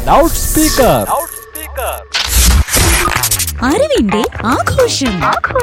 Loud speaker അറിവിന്റെ ആഘോഷം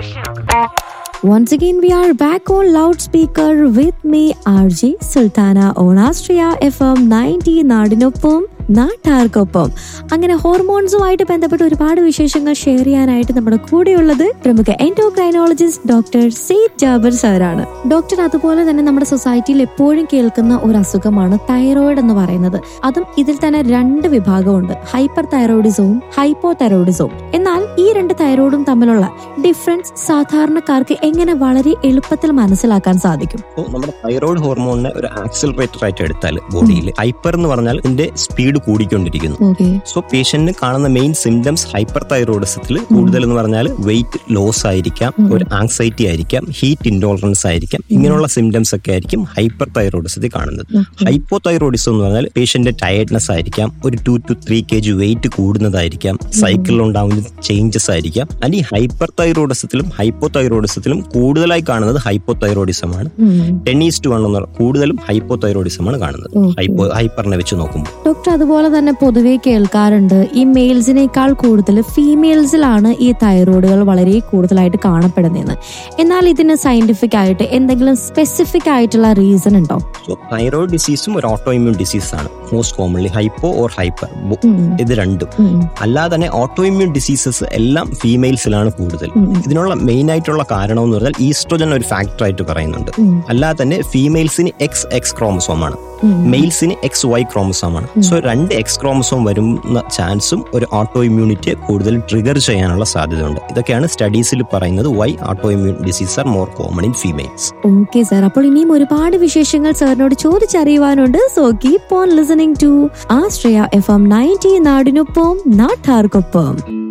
Once again, we are back on loudspeaker with me, RJ Sultana on Astria FM 90 നാടിനൊപ്പം നാട്ടാർക്കൊപ്പം അങ്ങനെ ഹോർമോൺസുമായിട്ട് ബന്ധപ്പെട്ട് ഒരുപാട് വിശേഷങ്ങൾ ഷെയർ ചെയ്യാനായിട്ട് നമ്മുടെ കൂടെയുള്ളത് പ്രമുഖ എൻഡോക്രൈനോളജിസ്റ്റ് ഡോക്ടർ സെയ്ദ് ജാബർ സാറാണ് ഡോക്ടർ അതുപോലെ തന്നെ നമ്മുടെ സൊസൈറ്റിയിൽ എപ്പോഴും കേൾക്കുന്ന ഒരു അസുഖമാണ് തൈറോയിഡ് എന്ന് പറയുന്നത് അതും ഇതിൽ തന്നെ രണ്ട് വിഭാഗമുണ്ട് ഹൈപ്പർ തൈറോയിഡിസവും ഹൈപ്പോ തൈറോയിഡിസവും എന്നാൽ ഈ രണ്ട് തൈറോയിഡും തമ്മിലുള്ള ഡിഫറൻസ് സാധാരണക്കാർക്ക് എങ്ങനെ വളരെ എളുപ്പത്തിൽ മനസ്സിലാക്കാൻ സാധിക്കും അപ്പോൾ നമ്മുടെ തൈറോയ്ഡ് ഹോർമോണിനെ ഒരു ആക്സിലറേറ്റർ ആയിട്ട് എടുത്താൽ ബോഡിയിൽ ഹൈപ്പർ എന്ന് പറഞ്ഞാൽ ഇതിന്റെ സ്പീഡ് കൂടിക്കൊണ്ടിരിക്കുന്നു ഓക്കെ സോ പേഷ്യന്റിന് കാണുന്ന മെയിൻ സിംറ്റംസ് ഹൈപ്പർ തൈറോയിഡിസത്തിൽ കൂടുതൽ എന്ന് പറഞ്ഞാൽ വെയിറ്റ് ലോസ് ആയിരിക്കാം ഒരു ആങ്സൈറ്റി ആയിരിക്കാം ഹീറ്റ് ഇൻടോളറൻസ് ആയിരിക്കാം ഇങ്ങനെയുള്ള സിംറ്റംസ് ഒക്കെ ആയിരിക്കും ഹൈപ്പർ തൈറോയിഡിസത്തിൽ കാണുന്നത് ഹൈപ്പോ തൈറോയിഡിസം എന്ന് പറഞ്ഞാൽ പേഷ്യന്റ് ടയർഡ്നെസ് ആയിരിക്കാം ഒരു two two three K G weight കൂടുന്നതായിരിക്കാം സൈക്കിളിൽ ഉണ്ടാകുന്ന ചേഞ്ചസ് ആയിരിക്കാം അല്ലെങ്കിൽ ഈ ഹൈപ്പർ തൈറോയിഡിസത്തിലും ഹൈപ്പോ തൈറോയിഡിസത്തിലും കൂടുതലായി കാണുന്നത് ഹൈപ്പോ തൈറോയിഡിസമാണ് ടെൻ ഈസ്റ്റ് വൺ എന്ന് പറഞ്ഞാൽ കൂടുതലും ഹൈപ്പോ തൈറോയിഡിസമാണ് കാണുന്നത് Okay. ഹൈപ്പോ ഹൈപ്പറിനെ വെച്ച് നോക്കുമ്പോൾ ഡോക്ടർ അതുപോലെ തന്നെ പൊതുവെ കേൾക്കാറുണ്ട് ഈ മെയിൽസിനേക്കാൾ കൂടുതൽ ഫീമെയിൽസിലാണ് ഈ തൈറോയിഡുകൾ വളരെ കൂടുതലായിട്ട് കാണപ്പെടുന്നതെന്ന് എന്നാൽ ഇതിന് സയന്റിഫിക് ആയിട്ട് എന്തെങ്കിലും സ്പെസിഫിക് ആയിട്ടുള്ള റീസൺ ഉണ്ടോ സോ തൈറോയിഡ് ഡിസീസും ഒരു ഓട്ടോ ഇമ്മ്യൂൺ ഡിസീസ് ആണ് most commonly hypo or hyper ഇത് രണ്ടും അല്ലാതെ തന്നെ ഓട്ടോ ഇമ്മ്യൂൺ ഡിസീസസ് എല്ലാം ഫീമെയിൽസിലാണ് കൂടുതൽ ഇതിനുള്ള മെയിൻ ആയിട്ടുള്ള കാരണം എന്ന് പറഞ്ഞാൽ ഈസ്ട്രോജൻ ഒരു ഫാക്ടർ ആയിട്ട് പറയുന്നുണ്ട് അല്ലാതെ തന്നെ ഫീമെയിൽസിന് എക്സ് എക്സ് ക്രോമസോം ആണ് മെയിൽസിന് എക്സ് വൈ ക്രോമസോം ആണ് സോ രണ്ട് എക്സ് ക്രോമസോം വരുന്ന ചാൻസും ഒരു ഓട്ടോ ഇമ്മ്യൂണിറ്റിയെ കൂടുതൽ ട്രിഗർ ചെയ്യാനുള്ള സാധ്യതയുണ്ട് ഇതൊക്കെയാണ് സ്റ്റഡീസിൽ പറയുന്നത് why autoimmune disease are more common in females okay sir അപ്പോൾ ഇനിയും ഒരുപാട് വിശേഷങ്ങൾ സാറിനോട് ചോദിച്ചറിയുവാനുണ്ട് so keep on listening to Ashraya F M ninety നാടിനൊപ്പം നാട്ടാർക്കൊപ്പം